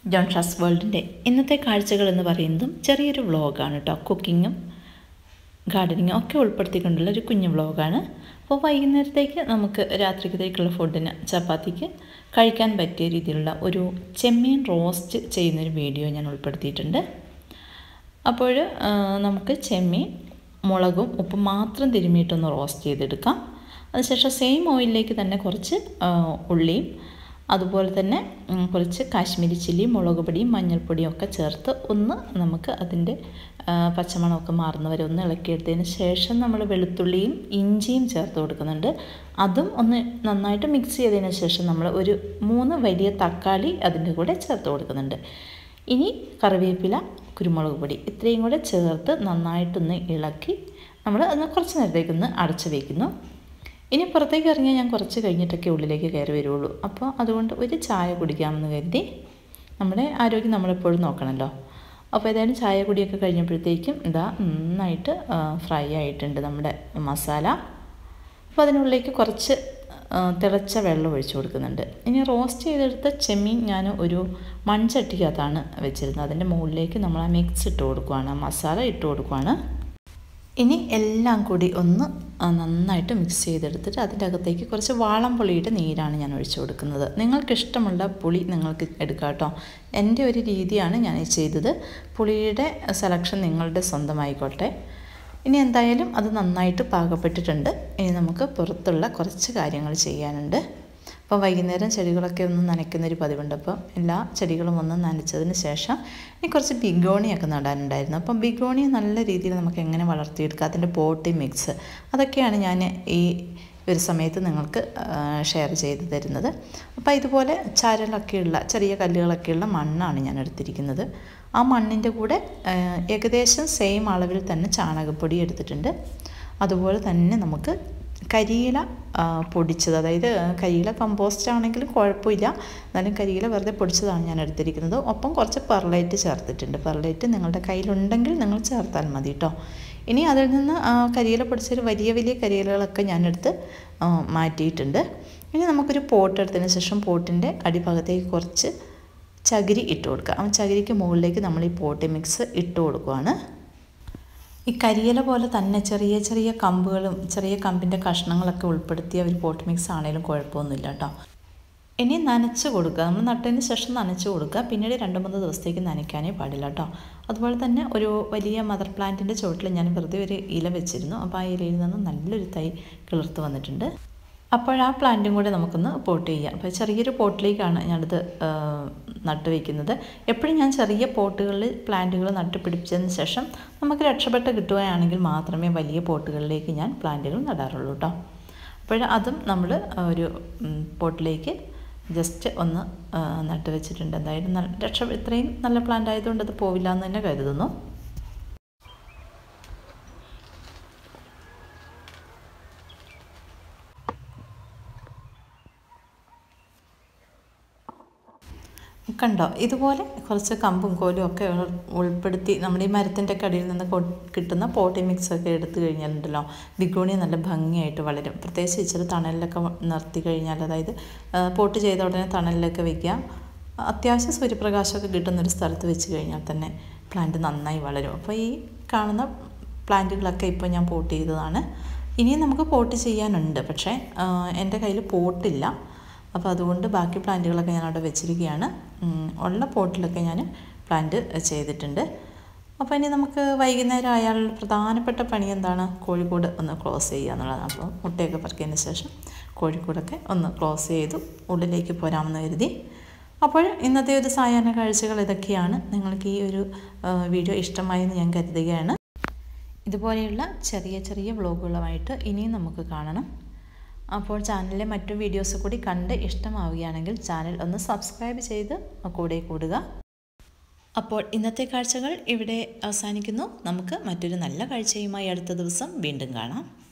John ഷാസ് വേൾഡിൻ്റെ ഇന്നത്തെ കാഴ്ചകൾ എന്ന് പറയുന്നതും ചെറിയൊരു വ്ളോഗാണ് കേട്ടോ കുക്കിങ്ങും ഗാർഡനിങ്ങും ഒക്കെ ഉൾപ്പെടുത്തിക്കൊണ്ടുള്ള ഒരു കുഞ്ഞു വ്ളോഗാണ് അപ്പോൾ വൈകുന്നേരത്തേക്ക് നമുക്ക് രാത്രിക്കത്തേക്കുള്ള ഫുഡിന് ചപ്പാത്തിക്ക് കഴിക്കാൻ പറ്റിയ രീതിയിലുള്ള ഒരു ചെമ്മീൻ റോസ്റ്റ് ചെയ്യുന്നൊരു വീഡിയോ ഞാൻ ഉൾപ്പെടുത്തിയിട്ടുണ്ട് അപ്പോൾ ആ, നമുക്ക് ചെമ്മീൻ മുളകും ഉപ്പും മാത്രം തിരുമ്മിയിട്ടൊന്ന് റോസ്റ്റ് ചെയ്തെടുക്കാം അതിനുശേഷം സെയിം ഓയിലിലേക്ക് തന്നെ കുറച്ച് ആ, ഉള്ളിയും അതുപോലെ തന്നെ ഉം, കുറച്ച് കാശ്മീരി ചില്ലി മുളക് പൊടിയും മഞ്ഞൾപ്പൊടിയും ഒക്കെ ചേർത്ത് ഒന്ന് നമുക്ക് അതിൻ്റെ ആ, പച്ചമണമൊക്കെ മാറുന്ന വരെ ഒന്ന് ഇളക്കിയെടുത്തതിന് ശേഷം നമ്മൾ വെളുത്തുള്ളിയും ഇഞ്ചിയും ചേർത്ത് കൊടുക്കുന്നുണ്ട് അതും ഒന്ന് നന്നായിട്ട് മിക്സ് ചെയ്തതിന് ശേഷം നമ്മൾ ഒരു മൂന്ന് വലിയ തക്കാളി അതിൻ്റെ കൂടെ ചേർത്ത് കൊടുക്കുന്നുണ്ട് ഇനി കറിവേപ്പില കുരുമുളക് പൊടി ഇത്രയും കൂടെ ചേർത്ത് നന്നായിട്ടൊന്ന് ഇളക്കി നമ്മൾ ഒന്ന് കുറച്ച് നേരത്തേക്കൊന്ന് അടച്ചു വയ്ക്കുന്നു ഇനി പുറത്തേക്ക് ഇറങ്ങിയാൽ ഞാൻ കുറച്ച് കഴിഞ്ഞിട്ടൊക്കെ ഉള്ളിലേക്ക് കയറി വരുള്ളൂ അപ്പോൾ അതുകൊണ്ട് ഒരു ചായ കുടിക്കാമെന്ന് കരുതി നമ്മുടെ ആരോഗ്യം നമ്മളെപ്പോഴും നോക്കണമല്ലോ അപ്പോൾ ഏതായാലും ചായ കുടിയൊക്കെ കഴിഞ്ഞപ്പോഴത്തേക്കും ഇതാ നന്നായിട്ട് ഫ്രൈ ആയിട്ടുണ്ട് നമ്മുടെ മസാല അപ്പോൾ അതിനുള്ളിലേക്ക് കുറച്ച് ആ, തിളച്ച വെള്ളം ഒഴിച്ചു കൊടുക്കുന്നുണ്ട് ഇനി റോസ്റ്റ് ചെയ്തെടുത്ത ചെമ്മീൻ ഞാൻ ഒരു മൺചട്ടിക്കകത്താണ് വെച്ചിരുന്നത് അതിൻ്റെ മുകളിലേക്ക് നമ്മൾ ആ മിക്സ് ഇട്ട് കൊടുക്കുവാണ് ആ മസാല ഇട്ട് കൊടുക്കുവാണ് ഇനി എല്ലാം കൂടി ഒന്ന് ആ, നന്നായിട്ട് മിക്സ് ചെയ്തെടുത്തിട്ട് അതിൻ്റെ അകത്തേക്ക് കുറച്ച് വാളംപുളിയുടെ നീരാണ് ഞാൻ ഒഴിച്ചു കൊടുക്കുന്നത് നിങ്ങൾക്ക് ഇഷ്ടമുള്ള പുളി നിങ്ങൾക്ക് എടുക്കാം കേട്ടോ എൻ്റെ ഒരു രീതിയാണ് ഞാൻ ഈ ചെയ്തത് പുളിയുടെ സെലക്ഷൻ നിങ്ങളുടെ സ്വന്തമായിക്കോട്ടെ ഇനി എന്തായാലും അത് നന്നായിട്ട് പാകപ്പെട്ടിട്ടുണ്ട് ഇനി നമുക്ക് പുറത്തുള്ള കുറച്ച് കാര്യങ്ങൾ ചെയ്യാനുണ്ട് അപ്പോൾ വൈകുന്നേരം ചെടികളൊക്കെ ഒന്ന് നനയ്ക്കുന്നൊരു പതിവുണ്ട് അപ്പം എല്ലാ ചെടികളും ഒന്ന് നനച്ചതിന് ശേഷം ഇനി കുറച്ച് ബിഗോണിയൊക്കെ നടാനുണ്ടായിരുന്നു അപ്പം ബിഗോണി നല്ല രീതിയിൽ നമുക്ക് എങ്ങനെ വളർത്തിയെടുക്കാം അതിൻ്റെ പോട്ടി മിക്സ് അതൊക്കെയാണ് ഞാൻ ഈ ഒരു സമയത്ത് നിങ്ങൾക്ക് ഷെയർ ചെയ്ത് തരുന്നത് അപ്പോൾ ഇതുപോലെ ചരലൊക്കെയുള്ള ചെറിയ കല്ലുകളൊക്കെയുള്ള മണ്ണാണ് ഞാൻ എടുത്തിരിക്കുന്നത് ആ മണ്ണിൻ്റെ കൂടെ ആ, ഏകദേശം സെയിം അളവിൽ തന്നെ ചാണകപ്പൊടി എടുത്തിട്ടുണ്ട് അതുപോലെ തന്നെ നമുക്ക് കരിയില ആ, പൊടിച്ചത് അതായത് കരിയില കമ്പോസ്റ്റ് ആണെങ്കിലും കുഴപ്പമില്ല എന്നാലും കരിയില വെറുതെ പൊടിച്ചതാണ് ഞാൻ എടുത്തിരിക്കുന്നത് ഒപ്പം കുറച്ച് പെർലൈറ്റ് ചേർത്തിട്ടുണ്ട് പെർലൈറ്റ് നിങ്ങളുടെ കയ്യിലുണ്ടെങ്കിൽ നിങ്ങൾ ചേർത്താൽ മതി കേട്ടോ ഇനി അതിൽ നിന്ന് ആ, കരിയില പൊടിച്ചൊരു വലിയ വലിയ കരിയിലകളൊക്കെ ഞാനെടുത്ത് ആ, മാറ്റിയിട്ടുണ്ട് ഇനി നമുക്കൊരു പോട്ട് എടുത്തതിന് ശേഷം പോട്ടിൻ്റെ അടിഭാഗത്തേക്ക് കുറച്ച് ചകിരി ഇട്ട് കൊടുക്കുക ആ ചകിരിക്ക് മുകളിലേക്ക് നമ്മൾ ഈ പോട്ടി മിക്സ് ഇട്ട് കൊടുക്കുവാണ് ഈ കരിയില പോലെ തന്നെ ചെറിയ ചെറിയ കമ്പുകളും ചെറിയ കമ്പിൻ്റെ കഷ്ണങ്ങളൊക്കെ ഉൾപ്പെടുത്തിയ ഒരു പോട്ട് മിക്സ് ആണെങ്കിലും കുഴപ്പമൊന്നുമില്ല കേട്ടോ ഇനി നനച്ച് കൊടുക്കുക നമ്മൾ നട്ടതിന് ശേഷം നനച്ച് കൊടുക്കുക പിന്നീട് രണ്ട് മൂന്ന് ദിവസത്തേക്ക് നനയ്ക്കാനേ പാടില്ല കേട്ടോ അതുപോലെ തന്നെ ഒരു വലിയ മദർ പ്ലാന്റിൻ്റെ ചുവട്ടിൽ ഞാൻ വെറുതെ ഒരു ഇല വെച്ചിരുന്നു അപ്പോൾ ആ ഇലയിൽ നിന്ന് നല്ലൊരു തൈ കിളിർത്ത് വന്നിട്ടുണ്ട് അപ്പോൾ ആ പ്ലാന്റും കൂടെ നമുക്കൊന്ന് പോട്ട് ചെയ്യാം അപ്പോൾ ചെറിയൊരു പോട്ടിലേക്കാണ് ഞാനിത് ആ, നട്ട് വയ്ക്കുന്നത് എപ്പോഴും ഞാൻ ചെറിയ പോട്ടുകളിൽ പ്ലാന്റുകൾ നട്ട് പിടിപ്പിച്ചതിന് ശേഷം നമുക്ക് രക്ഷപ്പെട്ട് കിട്ടുകയാണെങ്കിൽ മാത്രമേ വലിയ പോട്ടുകളിലേക്ക് ഞാൻ പ്ലാന്റുകൾ നടാറുള്ളൂ കേട്ടോ അപ്പോൾ അതും നമ്മൾ ഒരു ഉം, പോട്ടിലേക്ക് ജസ്റ്റ് ഒന്ന് ആ, നട്ട് വെച്ചിട്ടുണ്ട് എന്തായാലും നല്ല രക്ഷ ഇത്രയും നല്ല പ്ലാന്റ് ആയതുകൊണ്ട് അത് പോവില്ല എന്ന് തന്നെ കരുതുന്നു കണ്ടോ ഇതുപോലെ കുറച്ച് കമ്പും കോലും ഒക്കെ ഉൾ- ഉൾപ്പെടുത്തി നമ്മുടെ ഈ മരത്തിൻ്റെ കടിയിൽ നിന്ന് കൊ- കിട്ടുന്ന പോട്ടി മിക്സ് ഒക്കെ എടുത്തു കഴിഞ്ഞാലുണ്ടല്ലോ ബിഗോണി നല്ല ഭംഗിയായിട്ട് വളരും പ്രത്യേകിച്ച് ഇച്ചിരി തണലിലൊക്കെ വ- നിർത്തി കഴിഞ്ഞാൽ അതായത് ആ, പോട്ട് ചെയ്ത ഉടനെ തണലിലൊക്കെ വയ്ക്കുക അത്യാവശ്യം സൂര്യപ്രകാശമൊക്കെ കിട്ടുന്ന ഒരു സ്ഥലത്ത് വെച്ച് കഴിഞ്ഞാൽ തന്നെ പ്ലാന്റ് നന്നായി വളരും അപ്പോൾ ഈ കാണുന്ന പ്ലാന്റുകളൊക്കെ ഇപ്പോൾ ഞാൻ പോട്ട് ചെയ്തതാണ് ഇനിയും നമുക്ക് പോട്ട് ചെയ്യാനുണ്ട് പക്ഷേ ആ, എൻ്റെ കയ്യിൽ പോട്ടില്ല അപ്പോൾ അതുകൊണ്ട് ബാക്കി പ്ലാന്റുകളൊക്കെ ഞാൻ അവിടെ വെച്ചിരിക്കുകയാണ് ഉം, ഉള്ള പോട്ടിലൊക്കെ ഞാൻ പ്ലാന്റ് ചെയ്തിട്ടുണ്ട് അപ്പോൾ ഇനി നമുക്ക് വൈകുന്നേരം ആയാലുള്ള പ്രധാനപ്പെട്ട പണി എന്താണ് കോഴിക്കോട് ഒന്ന് ക്ലോസ് ചെയ്യുക എന്നുള്ളതാണ് അപ്പോൾ മുട്ടയൊക്കെ പറക്കിയതിന് ശേഷം കോഴിക്കോടൊക്കെ ഒന്ന് ക്ലോസ് ചെയ്തു ഉള്ളിലേക്ക് പോരാമെന്ന് കരുതി അപ്പോൾ ഇന്നത്തെ ഒരു സായാഹ്ന കാഴ്ചകൾ ഇതൊക്കെയാണ് നിങ്ങൾക്ക് ഈ ഒരു ആ, വീഡിയോ ഇഷ്ടമായി എന്ന് ഞാൻ കരുതുകയാണ് ഇതുപോലെയുള്ള ചെറിയ ചെറിയ വ്ളോഗുകളുമായിട്ട് ഇനിയും നമുക്ക് കാണണം അപ്പോൾ ചാനലിലെ മറ്റു വീഡിയോസ് കൂടി കണ്ട് ഇഷ്ടമാവുകയാണെങ്കിൽ ചാനൽ ഒന്ന് സബ്സ്ക്രൈബ് ചെയ്ത് കൂടെ കൂടുക അപ്പോൾ ഇന്നത്തെ കാഴ്ചകൾ ഇവിടെ അവസാനിക്കുന്നു നമുക്ക് മറ്റൊരു നല്ല കാഴ്ചയുമായി അടുത്ത ദിവസം വീണ്ടും കാണാം